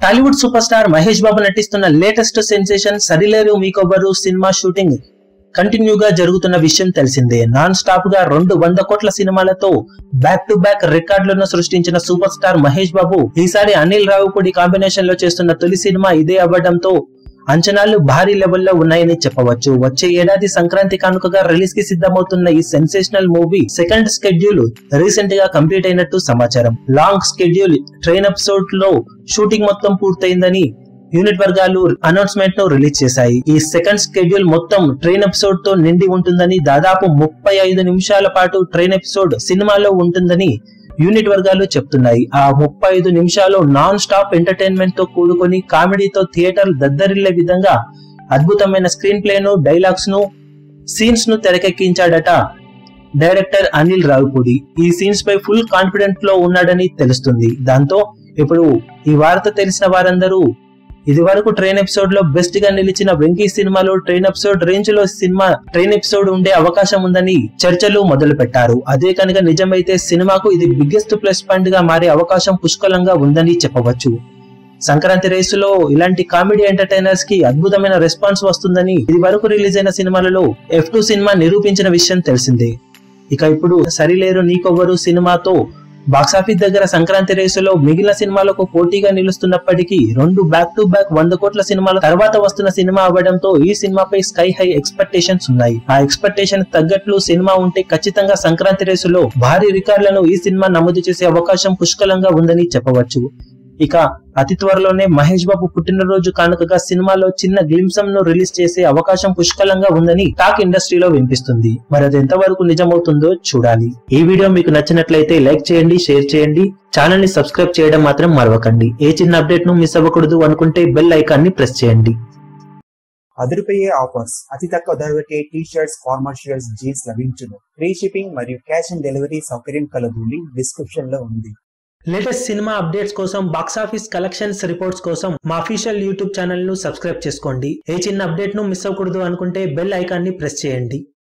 Tollywood super star Mahesh Babu నటిస్తున్న latest sensation Sarileru Neekevvaru cinema shooting కంటిన్యూగా జరుగుతున్న విషయం తెలిసిందే నాన్ స్టాప్ గా రెండు వంద కోట్ల సినిమాలతో బ్యాక్ టు బ్యాక్ రికార్డులను సృష్టించిన సూపర్ స్టార్ మహేష్ బాబు ఈసారి అనిల్ రావుపూడి కాంబినేషన్ లో చేస్తున్న తొలి సినిమా ఇదే అవ్వడంతో అంచనాలు భారీ లెవెల్లో ఉన్నాయని చెప్పవచ్చు వచ్చే ఏడాది సంక్రాంతి కానుకగా రిలీజ్ కి సిద్ధమవుతున్న ఈ sensational movie second schedule recent గా కంప్లీట్ అయినట్టు సమాచారం లాంగ్ స్కెడ్యూల్ ట్రైన్ ఎపిసోడ్ లో షూటింగ్ మొత్తం పూర్తయిందని యూనిట్ వర్గాలు అనౌన్స్మెంట్ ను రిలీజ్ చేశాయి ఈ సెకండ్ స్కెడ్యూల్ మొత్తం ట్రైన్ ఎపిసోడ్ తో నిండి ఉంటుందని దాదాపు ముప్పై ఐదు నిమిషాల పాటు ట్రైన్ ఎపిసోడ్ సినిమాలో ఉంటుందని యూనిట్ వర్గాలు చెప్తున్నాయి ఆ ముప్పై ఐదు నిమిషాలు నాన్ స్టాప్ ఎంటర్టైన్మెంట్ తో కూడుకొని కామెడీతో థియేటర్ దద్దరిల్లే విధంగా అద్భుతమైన స్క్రీన్ ప్లేను డైలాగ్స్ ను సీన్స్ ను తెరకెక్కించాడట డైరెక్టర్ అనిల్ రావుపూడి ఈ సీన్స్ పై ఫుల్ కాన్ఫిడెంట్ లో ఉన్నాడని తెలుస్తుంది దాంతో ఇప్పుడు ఈ వార్త తెలిసిన వారందరూ ఇది వరకు ట్రైన్ ఎపిసోడ్ లో బెస్ట్ గా నిలిచిన వెంకీ సినిమాలో ట్రైన్ ఎపిసోడ్ రేంజ్ లో సినిమా ట్రైన్ ఎపిసోడ్ ఉండే అవకాశం ఉందని చర్చలు మొదలు పెట్టారు అదే కనుక నిజమైతే సినిమాకు ఇది బిగ్గెస్ట్ ప్లస్ పాయింట్ గా మారే అవకాశం పుష్కలంగా ఉందని చెప్పవచ్చు సంక్రాంతి రేసులో ఇలాంటి కామెడీ ఎంటర్టైనర్స్ కి అద్భుతమైన రెస్పాన్స్ వస్తుందని ఇది వరకు రిలీజ్ అయిన సినిమాలలో ఎఫ్ టూ సినిమా నిరూపించిన విషయం తెలిసిందే ఇక ఇప్పుడు సరిలేరు నీకొవ్వరు సినిమాతో బాక్సాఫీస్ దగ్గర సంక్రాంతి రేసులో మిగిలిన సినిమాలకు పోటీగా నిలుస్తున్నప్పటికీ రెండు బ్యాక్ టు బ్యాక్ వంద కోట్ల సినిమాల తర్వాత వస్తున్న సినిమా అవ్వడంతో ఈ సినిమాపై స్కై హై ఎక్స్పెక్టేషన్స్ ఉన్నాయి ఆ ఎక్స్పెక్టేషన్ తగ్గట్లు సినిమా ఉంటే ఖచ్చితంగా సంక్రాంతి రేసులో భారీ రికార్డులను ఈ సినిమా నమోదు చేసే అవకాశం పుష్కలంగా ఉందని చెప్పవచ్చు ఇక అతి త్వరలోనే మహేష్ బాబు పుట్టినరోజు కానుకగా సినిమాలో చిన్న గ్లింసం ను రిలీజ్ చేసే అవకాశం పుష్కలంగా ఉందని టాక్ ఇండస్ట్రీలో వినిపిస్తుంది మరి అది ఎంతవరకు నిజమవుతుందో చూడాలి ఈ వీడియో మీకు నచ్చినట్లయితే లైక్ చేయండి షేర్ చేయండి ఛానల్ ని సబ్స్క్రైబ్ చేయడం మాత్రం మరవకండి ఏ చిన్న అప్డేట్ ను మిస్ అవ్వకూడదు అనుకుంటే బెల్ ఐకాన్ ని ప్రెస్ చేయండి అదిరిపోయే ఆఫర్స్ అతి తక్కువ ధరకే T shirts formal shirts jeans లభించును ఫ్రీ షిప్పింగ్ మరియు క్యాష్ ఆన్ డెలివరీ సౌకర్యం కలదు లింక్ డిస్క్రిప్షన్ లో ఉంది లేటెస్ట్ సినిమా అప్డేట్స్ కోసం బాక్సాఫీస్ కలెక్షన్స్ రిపోర్ట్స్ కోసం మా అఫీషియల్ యూట్యూబ్ ఛానల్ ను సబ్స్క్రైబ్ చేసుకోండి ఏ చిన్న అప్డేట్ ను మిస్ అవ్వకూడదు అనుకుంటే బెల్ ఐకాన్ ని ప్రెస్ చేయండి